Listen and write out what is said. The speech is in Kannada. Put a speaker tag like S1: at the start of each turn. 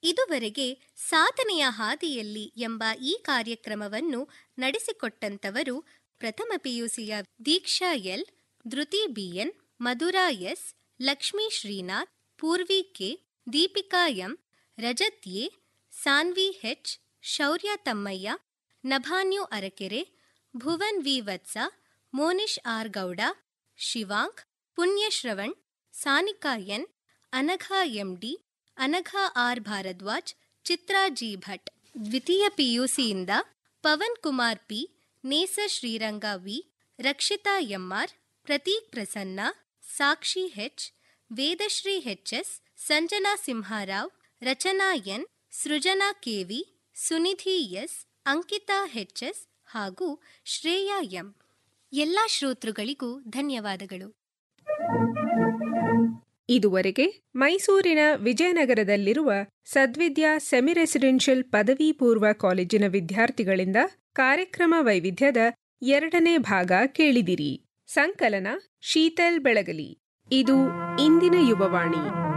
S1: ಇದುವರೆಗೆ ಸಾಧನೆಯ ಹಾದಿಯಲ್ಲಿ ಎಂಬ ಈ ಕಾರ್ಯಕ್ರಮವನ್ನು ನಡೆಸಿಕೊಟ್ಟಂತವರು ಪ್ರಥಮ ಪಿಯುಸಿಯ Deeksha L Dhruti B N Madhura S Lakshmi Srinath Poorvi K Deepika M Rajat A Sanvi H Shaurya Thammaiah Nabhanyu Arakere Bhuvan V Vatsa Monish R Gowda Shivank Punyashravan Sanika N Anagha M D Anagha R Bharadwaj Chitra G Bhat ದ್ವಿತೀಯ ಪಿಯುಸಿಯಿಂದ Pavan Kumar P Nesa Sriranga V Rakshitha M R Prateek Prasanna Sakshi H Vedashree S Sanjana Simharao Rachana N Srujana K V Sunidhi S Ankitha S ಹಾಗೂ ಶ್ರೇಯಾ ಎಂ ಎಲ್ಲ ಶ್ರೋತೃಗಳಿಗೂ ಧನ್ಯವಾದಗಳು
S2: ಇದುವರೆಗೆ ಮೈಸೂರಿನ ವಿಜಯನಗರದಲ್ಲಿರುವ ಸದ್ವಿದ್ಯಾ ಸೆಮಿ ರೆಸಿಡೆನ್ಷಿಯಲ್ ಪದವಿ ಪೂರ್ವ ಕಾಲೇಜಿನ ವಿದ್ಯಾರ್ಥಿಗಳಿಂದ ಕಾರ್ಯಕ್ರಮ ವೈವಿಧ್ಯದ ಎರಡನೇ ಭಾಗ ಕೇಳಿದಿರಿ ಸಂಕಲನ ಶೀತಲ್ ಬೆಳಗಲಿ ಇದು ಇಂದಿನ ಯುವವಾಣಿ